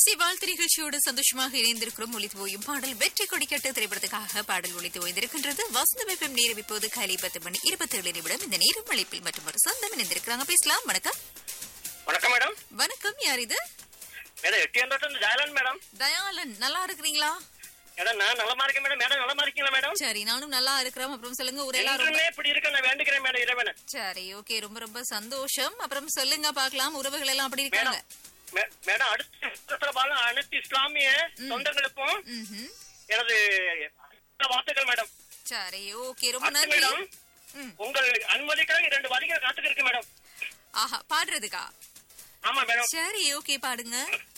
இசை வாழ்த்து நிகழ்ச்சியோடு சந்தோஷமாக இணைந்திருக்கிறோம் ஒளித்து ஓயும் பாடல் வெற்றி கொடிக்கட்டு திரைப்படத்துக்காக பாடல் ஒளித்து ஓய்ந்திருக்கின்றது வசந்த வெப்பம் நேரம் இப்போது காலை பத்து மணி இருபத்தி ஏழு நிமிடம் இந்த நேரம் அழைப்பில் மற்றும் ஒரு சொந்தம் இணைந்திருக்கிறாங்க பேசலாம் வணக்கம் வணக்கம் மேடம் வணக்கம் யார் இது மேடம் எட்டி இருந்து ஜாயலன் மேடம் தயாளன் நல்லா இருக்கிறீங்களா மேடம் நான் நலமா இருக்கேன் மேடம் மேடம் நலமா இருக்கீங்களா மேடம் சரி நானும் நல்லா இருக்கிறோம் அப்புறம் சொல்லுங்க ஊரெல்லாம் ரொம்ப என்றுமே இப்படி இருக்க நான் வேண்டுகிறேன் மேடம் இறைவனை சரி ஓகே ரொம்ப ரொம்ப சந்தோஷம் அப்புறம் சொல்லுங்க பார்க்கலாம் உறவுகள் எல்லாம் அப்படி இருக்காங்க மேடம் மே- மேடம் அடுத்த வருஷத்துல பாருங்க அனைத்து இஸ்லாமிய சொந்தங்களுக்கும் ம்ஹும். எனது வாழ்த்துக்கள் மேடம் சரி ஓகே ரொம்ப அடுத்து நன்றி மேடம் ம். உங்கள் அனுமதிக்காக இரண்டு வரிகள் காத்துக்கு இருக்கு மேடம் ஆஹா பாடுறதுக்கா ஆமா மேடம் சரி ஓகே பாடுங்க